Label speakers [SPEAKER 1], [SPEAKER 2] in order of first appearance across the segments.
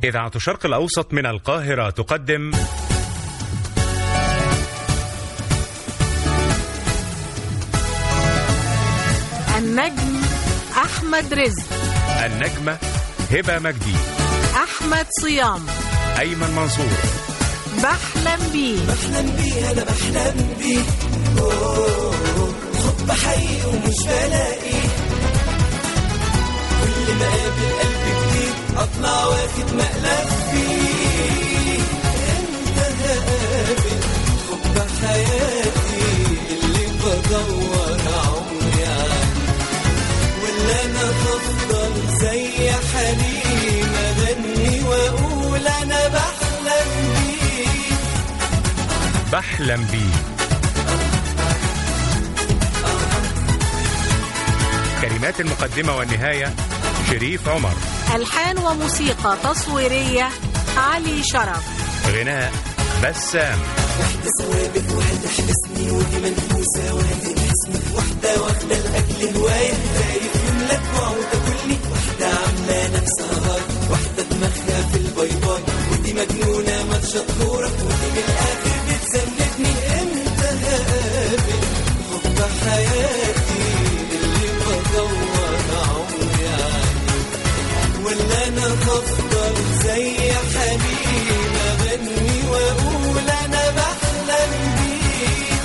[SPEAKER 1] إذاعة الشرق الأوسط من القاهرة تقدم
[SPEAKER 2] النجم أحمد رزق
[SPEAKER 1] النجمة هبة مجدي
[SPEAKER 2] أحمد صيام
[SPEAKER 1] أيمن منصور
[SPEAKER 2] بحلم بيه
[SPEAKER 3] بحلم بيه انا بحلم بيه أوه، حب حقيقي ومش بلاقي كل ما اقابل قلب جديد اطلع واخد مقلب فيه انت هقابل حب حياتي اللي بدور عمري عنه ولا انا هفضل زي حليم اغني واقول انا بحلم بيه
[SPEAKER 1] بحلم بيه كلمات المقدمة والنهاية شريف عمر
[SPEAKER 2] ألحان وموسيقى تصويرية علي شرف
[SPEAKER 1] غناء بسام
[SPEAKER 3] واحدة ثوابت واحدة حبسني ودي منفوسة وهذه اسمي واحدة واخدة الأكل هواية خايف يملك وتاكلني واحدة عاملة نفسها هاي واحدة دماغها في الباي باي ودي مجنونة ما تشطورة ودي من الآخر بتسلكني امتى هقابل حب حياتي اللي بدور عمري عنه ولا انا هفضل زي حليم اغني واقول انا بحلم بيه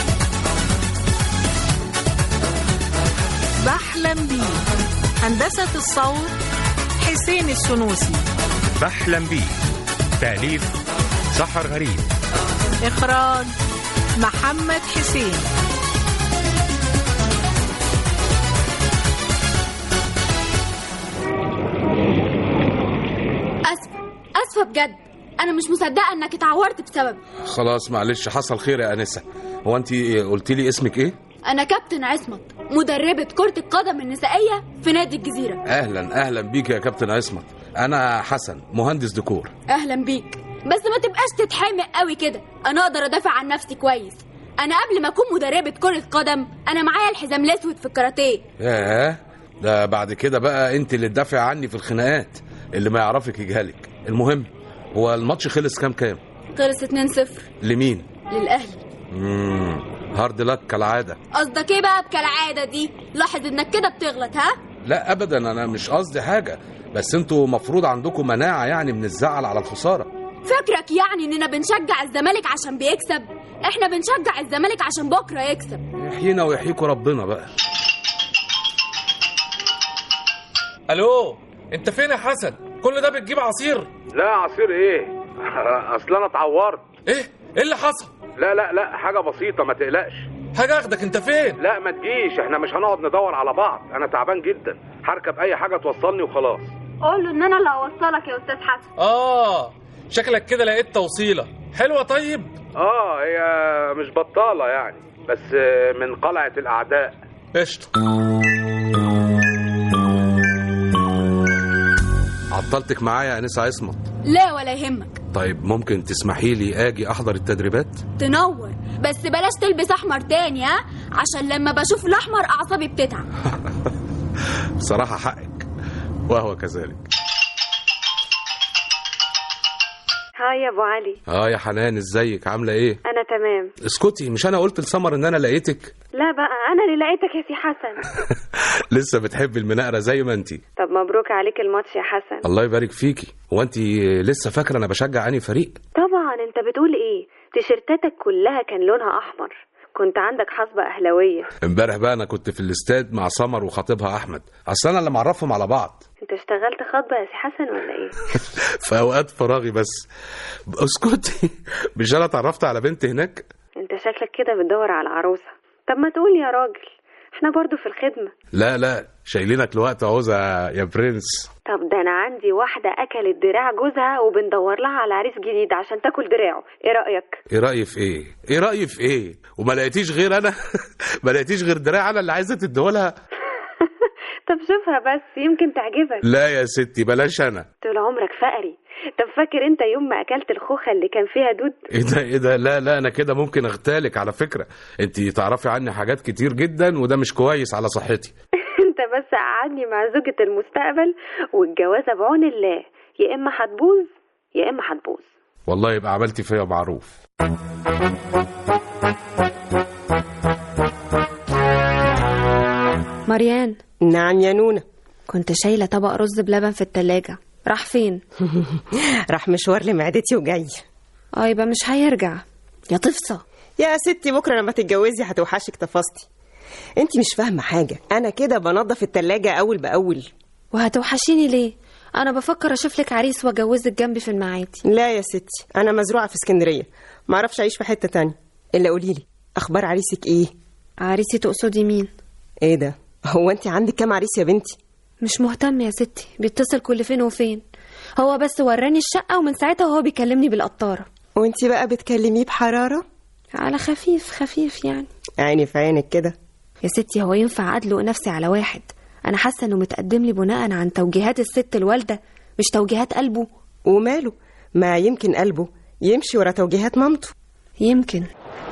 [SPEAKER 2] بحلم بيه هندسة الصوت حسين السنوسي
[SPEAKER 1] بحلم بيه تأليف سحر غريب
[SPEAKER 2] إخراج محمد حسين
[SPEAKER 4] اسفه اسفه بجد انا مش مصدقه انك اتعورت بسبب
[SPEAKER 5] خلاص معلش حصل خير يا انسه هو انت قلت لي اسمك ايه
[SPEAKER 4] انا كابتن عصمت مدربه كره القدم النسائيه في نادي الجزيره
[SPEAKER 5] اهلا اهلا بيك يا كابتن عصمت انا حسن مهندس ديكور
[SPEAKER 4] اهلا بيك بس ما تبقاش تتحمق قوي كده انا اقدر ادافع عن نفسي كويس انا قبل ما اكون مدربه كره قدم انا معايا الحزام الاسود في الكاراتيه
[SPEAKER 5] ياه ده بعد كده بقى انت اللي تدافع عني في الخناقات اللي ما يعرفك يجهلك المهم هو الماتش خلص كام كام
[SPEAKER 4] خلص 2-0
[SPEAKER 5] لمين
[SPEAKER 4] للاهلي
[SPEAKER 5] امم هارد لك كالعاده
[SPEAKER 4] قصدك ايه بقى بكالعاده دي لاحظ انك كده بتغلط ها
[SPEAKER 5] لا ابدا انا مش قصدي حاجه بس انتوا مفروض عندكم مناعه يعني من الزعل على الخساره
[SPEAKER 4] فكرك يعني اننا بنشجع الزمالك عشان بيكسب احنا بنشجع الزمالك عشان بكره يكسب
[SPEAKER 5] يحيينا ويحييكوا ربنا بقى
[SPEAKER 6] الو انت فين يا حسن كل ده بتجيب عصير
[SPEAKER 7] لا عصير ايه اصل انا اتعورت
[SPEAKER 6] ايه ايه اللي حصل
[SPEAKER 7] لا لا لا حاجه بسيطه ما تقلقش
[SPEAKER 6] حاجه اخدك انت فين
[SPEAKER 7] لا ما تجيش احنا مش هنقعد ندور على بعض انا تعبان جدا هركب اي حاجه توصلني وخلاص
[SPEAKER 4] قول له ان انا اللي هوصلك يا استاذ حسن
[SPEAKER 6] اه شكلك كده لقيت توصيله حلوه طيب
[SPEAKER 7] اه هي مش بطاله يعني بس من قلعه الاعداء
[SPEAKER 6] قشطه
[SPEAKER 5] عطلتك معايا يا انسه عصمت
[SPEAKER 4] لا ولا يهمك
[SPEAKER 5] طيب ممكن تسمحي لي اجي احضر التدريبات
[SPEAKER 4] تنور بس بلاش تلبس احمر تاني ها عشان لما بشوف الاحمر اعصابي بتتعب
[SPEAKER 5] بصراحه حقك وهو كذلك
[SPEAKER 8] هاي يا ابو علي
[SPEAKER 5] اه يا حنان ازيك عامله ايه
[SPEAKER 8] انا تمام
[SPEAKER 5] اسكتي مش انا قلت لسمر ان انا لقيتك
[SPEAKER 8] لا بقى انا اللي لقيتك يا سي حسن
[SPEAKER 5] لسه بتحبي المناقره زي ما انتي
[SPEAKER 8] طب مبروك عليك الماتش يا حسن
[SPEAKER 5] الله يبارك فيكي هو انت لسه فاكره انا بشجع انهي فريق
[SPEAKER 8] طبعا انت بتقول ايه تيشيرتاتك كلها كان لونها احمر كنت عندك حصبة أهلوية
[SPEAKER 5] امبارح بقى انا كنت في الاستاد مع سمر وخطيبها احمد اصل انا اللي معرفهم على بعض
[SPEAKER 8] انت اشتغلت خطبة يا سي حسن ولا ايه
[SPEAKER 5] في اوقات فراغي بس اسكتي مش انا اتعرفت على بنت هناك
[SPEAKER 8] انت شكلك كده بتدور على عروسة طب ما تقول يا راجل احنا برضو في الخدمة
[SPEAKER 5] لا لا شايلينك لوقت عوزة يا برنس
[SPEAKER 8] طب ده انا عندي واحدة اكلت دراع جوزها وبندور لها على عريس جديد عشان تاكل دراعه ايه رأيك
[SPEAKER 5] ايه رأيي في ايه ايه رأيي في ايه وما لقيتيش غير انا ما لقيتيش غير دراع انا اللي عايزه تديهولها
[SPEAKER 8] طب شوفها بس يمكن تعجبك
[SPEAKER 5] لا يا ستي بلاش انا
[SPEAKER 8] طول عمرك فقري طب فاكر انت يوم ما اكلت الخوخة اللي كان فيها دود
[SPEAKER 5] ايه ده ايه ده لا لا انا كده ممكن اغتالك على فكرة انت تعرفي عني حاجات كتير جدا وده مش كويس على صحتي
[SPEAKER 8] انت بس قعدني مع زوجة المستقبل والجوازة بعون الله يا اما هتبوظ يا اما هتبوظ
[SPEAKER 5] والله يبقى عملتي فيا معروف
[SPEAKER 9] مريان
[SPEAKER 10] نعم يا نونة
[SPEAKER 9] كنت شايلة طبق رز بلبن في التلاجة راح فين؟
[SPEAKER 10] راح مشوار لمعدتي وجاي
[SPEAKER 9] اه يبقى مش هيرجع يا طفصة
[SPEAKER 10] يا ستي بكرة لما تتجوزي هتوحشك تفاصتي انت مش فاهمة حاجة انا كده بنظف التلاجة اول باول
[SPEAKER 9] وهتوحشيني ليه؟ أنا بفكر أشوف لك عريس وأجوزك جنبي في المعادي
[SPEAKER 10] لا يا ستي انا مزروعة في اسكندرية معرفش اعيش في حتة تانية الا قوليلي اخبار عريسك ايه
[SPEAKER 9] عريسي تقصدي مين؟
[SPEAKER 10] ايه ده هو انت عندك كام عريس يا بنتي
[SPEAKER 9] مش مهتم يا ستي بيتصل كل فين وفين هو بس وراني الشقة ومن ساعتها وهو بيكلمني بالقطارة
[SPEAKER 10] وانت بقى بتكلميه بحرارة
[SPEAKER 9] على خفيف خفيف يعني
[SPEAKER 10] عيني في عينك كده
[SPEAKER 9] يا ستي هو ينفع أدلق نفسي على واحد أنا حاسة إنه متقدم لي بناء عن توجيهات الست الوالدة مش توجيهات قلبه
[SPEAKER 10] وماله ما يمكن قلبه يمشي ورا توجيهات مامته
[SPEAKER 9] يمكن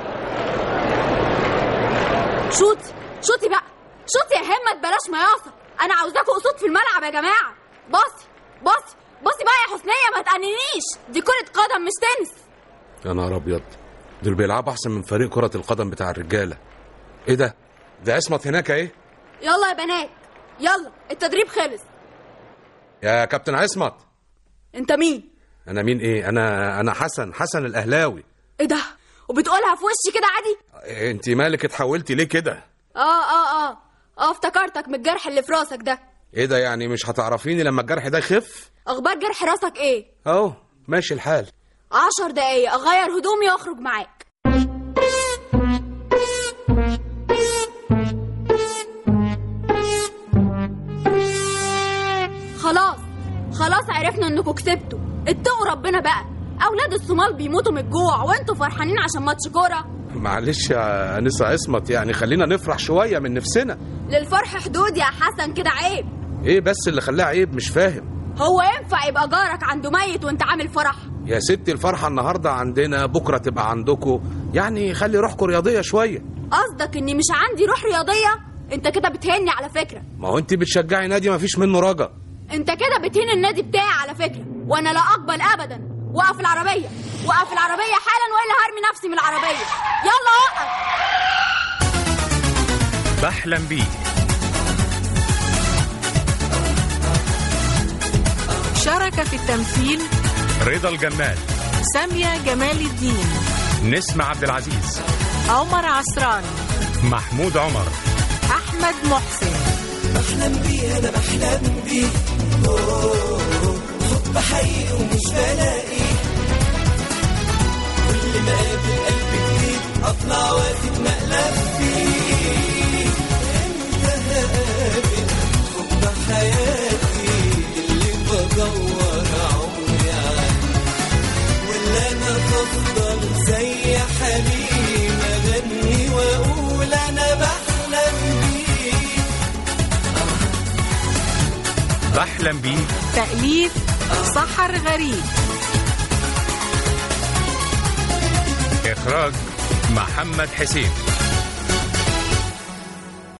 [SPEAKER 4] شوتي شوتي بقى شوتي يا همة بلاش مياصة أنا عاوزاكوا قصود في الملعب يا جماعة بصي بصي بصي بقى يا حسنية ما تأننيش دي كرة قدم مش تنس
[SPEAKER 5] يا نهار ابيض دول بيلعبوا احسن من فريق كرة القدم بتاع الرجالة ايه ده ده عصمت هناك ايه
[SPEAKER 4] يلا يا بنات يلا التدريب خلص
[SPEAKER 5] يا كابتن عصمت
[SPEAKER 4] انت مين
[SPEAKER 5] انا مين ايه انا انا حسن حسن الاهلاوي
[SPEAKER 4] ايه ده وبتقولها في وشي كده عادي
[SPEAKER 5] انت مالك اتحولتي ليه كده
[SPEAKER 4] اه اه اه اه افتكرتك من الجرح اللي في راسك ده
[SPEAKER 5] ايه ده يعني مش هتعرفيني لما الجرح ده يخف
[SPEAKER 4] اخبار جرح راسك ايه
[SPEAKER 5] اهو ماشي الحال
[SPEAKER 4] عشر دقايق اغير هدومي واخرج معاك خلاص خلاص عرفنا انكم كسبتوا اتقوا ربنا بقى اولاد الصومال بيموتوا من الجوع وانتوا فرحانين عشان ماتش كوره
[SPEAKER 5] معلش يا انسه عصمت يعني خلينا نفرح شويه من نفسنا
[SPEAKER 4] للفرح حدود يا حسن كده عيب
[SPEAKER 5] ايه بس اللي خلاه عيب مش فاهم
[SPEAKER 4] هو ينفع يبقى جارك عنده ميت وانت عامل فرح
[SPEAKER 5] يا ستي الفرحه النهارده عندنا بكره تبقى عندكم يعني خلي روحكم رياضيه شويه
[SPEAKER 4] قصدك اني مش عندي روح رياضيه انت كده بتهني على فكره
[SPEAKER 5] ما هو انت بتشجعي نادي ما فيش منه رجا
[SPEAKER 4] انت كده بتهين النادي بتاعي على فكره وانا لا اقبل ابدا وقف العربيه وقف العربيه حالا والا هرمي نفسي من العربيه يلا وقف
[SPEAKER 1] بحلم بيه
[SPEAKER 2] شارك في التمثيل
[SPEAKER 1] رضا الجمال
[SPEAKER 2] سامية جمال الدين
[SPEAKER 1] نسمة عبد العزيز
[SPEAKER 2] عمر عصراني
[SPEAKER 1] محمود عمر
[SPEAKER 2] أحمد محسن
[SPEAKER 3] بحلم بيه انا بحلم بيه أوه، حب حقيقي ومش بلاقيه كل ما اقابل قلب جديد اطلع واخد مقلب فيه امتى هقابل حب حياتي اللي بدور عمري عليه ولا انا بفضل زي حليم اغني واقول انا بحلم بيه
[SPEAKER 1] بحلم بيه
[SPEAKER 2] تأليف سحر غريب
[SPEAKER 1] إخراج محمد حسين